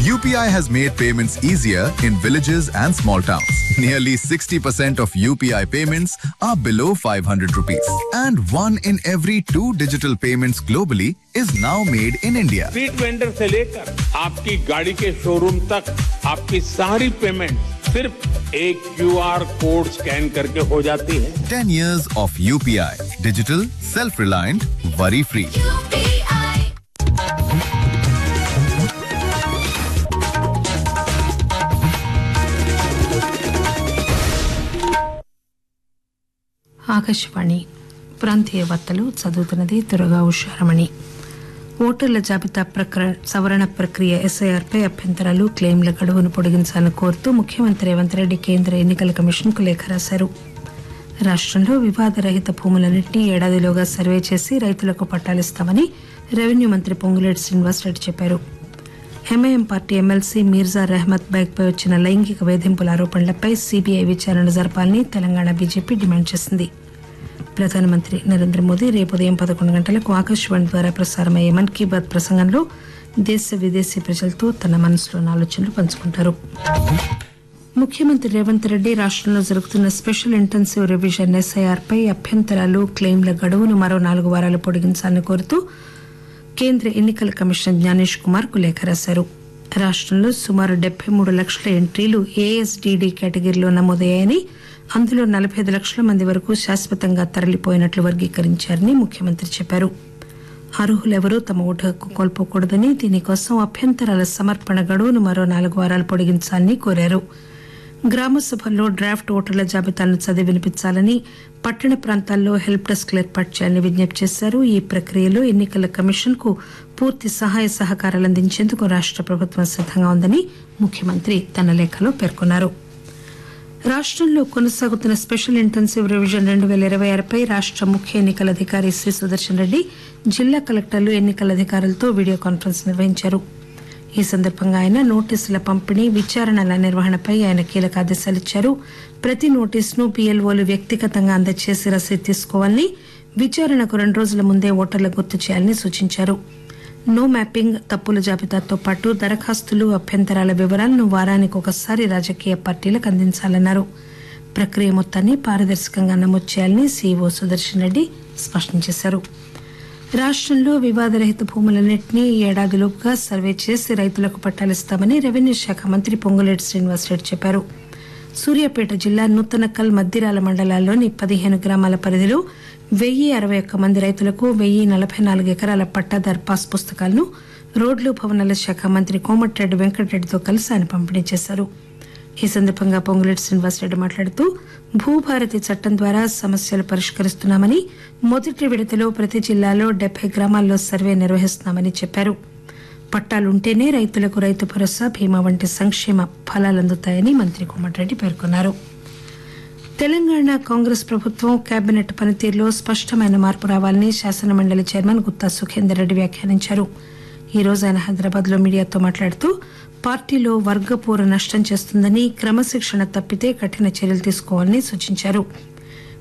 UPI has made payments easier in villages and small towns. Nearly 60% of UPI payments are below 500 rupees. And one in every two digital payments globally is now made in India. Street vendor से लेकर आपकी गाड़ी के showroom तक आपकी सारी payment सिर्फ एक क्यूआर कोड स्कैन करके हो जाती है 10 years of UPI. Digital, self-reliant, worry-free. Akashvani ప్రాంతీయ వార్తలు చదువుతున్నది దురగా ఉషారమణి ఓటర్ల జాబితా ప్రక్ర సవరణ ప్రక్రియ ఎస్ఐఆర్పై అభ్యంతరాలు క్లెయిమ్ల గడువును పొడిగించాలని కోరుతూ ముఖ్యమంత్రి రేవంత్ రెడ్డి కేంద్ర ఎన్నికల కమిషన్కు లేఖ రాశారు రాష్టంలో వివాదరహిత భూములన్నింటినీ ఏడాదిలోగా సర్వే చేసి రైతులకు పట్టాలిస్తామని రెవెన్యూ మంత్రి పొంగులేటి శ్రీనివాసరెడ్డి చెప్పారు MIM party MLC Mirza Rehmat బైక్పై వచ్చిన లైంగిక వేధింపుల ఆరోపణలపై సీబీఐ విచారణ జరపాలని తెలంగాణ బీజేపీ డిమాండ్ చేసింది ప్రధానమంత్రి నరేంద్ర మోదీ రేపు ఉదయం పదకొండు గంటలకు ఆకాశవాణి ద్వారా ప్రసారమయ్యే మన్ కీ బాత్ ప్రసంగంలో దేశ విదేశీ ప్రజలతో తన మనసులోని ఆలోచనలు పంచుకుంటారు ముఖ్యమంత్రి రేవంత్ రెడ్డి రాష్టంలో జరుగుతున్న స్పెషల్ ఇంటెన్సివ్ రివిజన్ ఎస్ఐఆర్ పై అభ్యంతరాలు క్లెయిమ్ల గడువును మరో నాలుగు వారాలు పొడిగించాలని కోరుతూ కేంద్ర ఎన్నికల కమిషన్ జ్ఞానేష్ కుమార్ కు లేఖ రాశారు రాష్టంలో సుమారు డెబ్బై మూడు లక్షల ఎంట్రీలు ఏఎస్డీడీ కేటగిరీలో నమోదయ్యాయని అందులో నలభై ఐదు లక్షల మంది వరకు శాశ్వతంగా తరలిపోయినట్లు వర్గీకరించారని ముఖ్యమంత్రి చెప్పారు అర్హులెవరూ తమ ఓటు హక్కు కోల్పోకూడదని దీనికోసం అభ్యంతరాల సమర్పణ గడువును మరో నాలుగు వారాలు పొడిగించాలని కోరారు గ్రామ సభల్లో డ్రాఫ్ట్ ఓటర్ల జాబితాలను చదివి వినిపించాలని పట్టణ ప్రాంతాల్లో హెల్ప్ డెస్క్లు ఏర్పాటు చేయాలని విజ్ఞప్తి చేశారు ఈ ప్రక్రియలో ఎన్నికల కమిషన్ కు పూర్తి సహాయ సహకారాలు అందించేందుకు రాష్ట ప్రభుత్వం సిద్దంగా ఉందని ముఖ్యమంత్రి తన లేఖలో పేర్కొన్నారు రాష్టంలో కొనసాగుతున్న స్పెషల్ ఇంటెన్సివ్ రివిజన్ రెండు వేల ఇరవై ఆరుపై రాష్ట ముఖ్య ఎన్నికల అధికారి శ్రీ సుదర్శన్ రెడ్డి జిల్లా కలెక్టర్లు ఎన్నికల అధికారులతో వీడియో కాన్ఫరెన్స్ నిర్వహించారు ఈ సందర్భంగా ఆయన నోటీసుల పంపిణీ విచారణల నిర్వహణపై ఆయన కీలక ఆదేశాలు ఇచ్చారు ప్రతి నోటీసును పీఎల్ఓలు వ్యక్తిగతంగా అందజేసి రసీదు తీసుకోవాలని విచారణకు రెండు రోజుల ముందే ఓటర్లకు గుర్తు చేయాలని సూచించారు నో మ్యాపింగ్ తప్పుల జాబితాతో పాటు దరఖాస్తులు అభ్యంతరాల వివరాలను వారానికి ఒకసారి రాజకీయ పార్టీలకు అందించాలన్నారు ప్రక్రియ మొత్తాన్ని పారదర్శకంగా నమోదు చేయాలని సీఈఓ సుదర్శన్ రెడ్డి స్పష్టం చేశారు రాష్టంలో వివాదరహిత భూములన్నింటినీ ఏడాదిలోపుగా సర్వే చేసి రైతులకు పట్టాలిస్తామని రెవెన్యూ శాఖ మంత్రి పొంగులేటి శ్రీనివాసరెడ్డి చెప్పారు సూర్యాపేట జిల్లా నూతనకల్ మద్దిరాల మండలాల్లోని పదిహేను గ్రామాల పరిధిలో వెయ్యి అరవై ఒక్క మంది రైతులకు వెయ్యి నలభై నాలుగు ఎకరాల పట్టాదారు పాస్ పుస్తకాలను రోడ్లు భవనాల శాఖ మంత్రి కోమటిరెడ్డి వెంకటరెడ్డితో కలిసి ఆయన పంపిణీ చేశారు ఈ సందర్భంగా పొంగులేటి శ్రీనివాసరెడ్డి మాట్లాడుతూ భూభారతి చట్టం ద్వారా సమస్యలు పరిష్కరిస్తున్నామని మొదటి విడతలో ప్రతి జిల్లాలో డెబ్బై గ్రామాల్లో సర్వే నిర్వహిస్తున్నామని చెప్పారు పట్టాలుంటేనే రైతులకు రైతు భరోసా బీమా వంటి సంక్షేమ ఫలాలు అందుతాయని మంత్రి కోమటిరెడ్డి పేర్కొన్నారు తెలంగాణ కాంగ్రెస్ ప్రభుత్వం కేబినెట్ పనితీరులో స్పష్టమైన మార్పు రావాలని శాసనమండలి చైర్మన్ గుత్తా సుఖేందర్ రెడ్డి వ్యాఖ్యానించారు ఈ రోజు ఆయన హైదరాబాద్ లో మీడియాతో మాట్లాడుతూ పార్టీలో వర్గపోరు నష్టం చేస్తుందని క్రమశిక్షణ తప్పితే కఠిన చర్యలు తీసుకోవాలని సూచించారు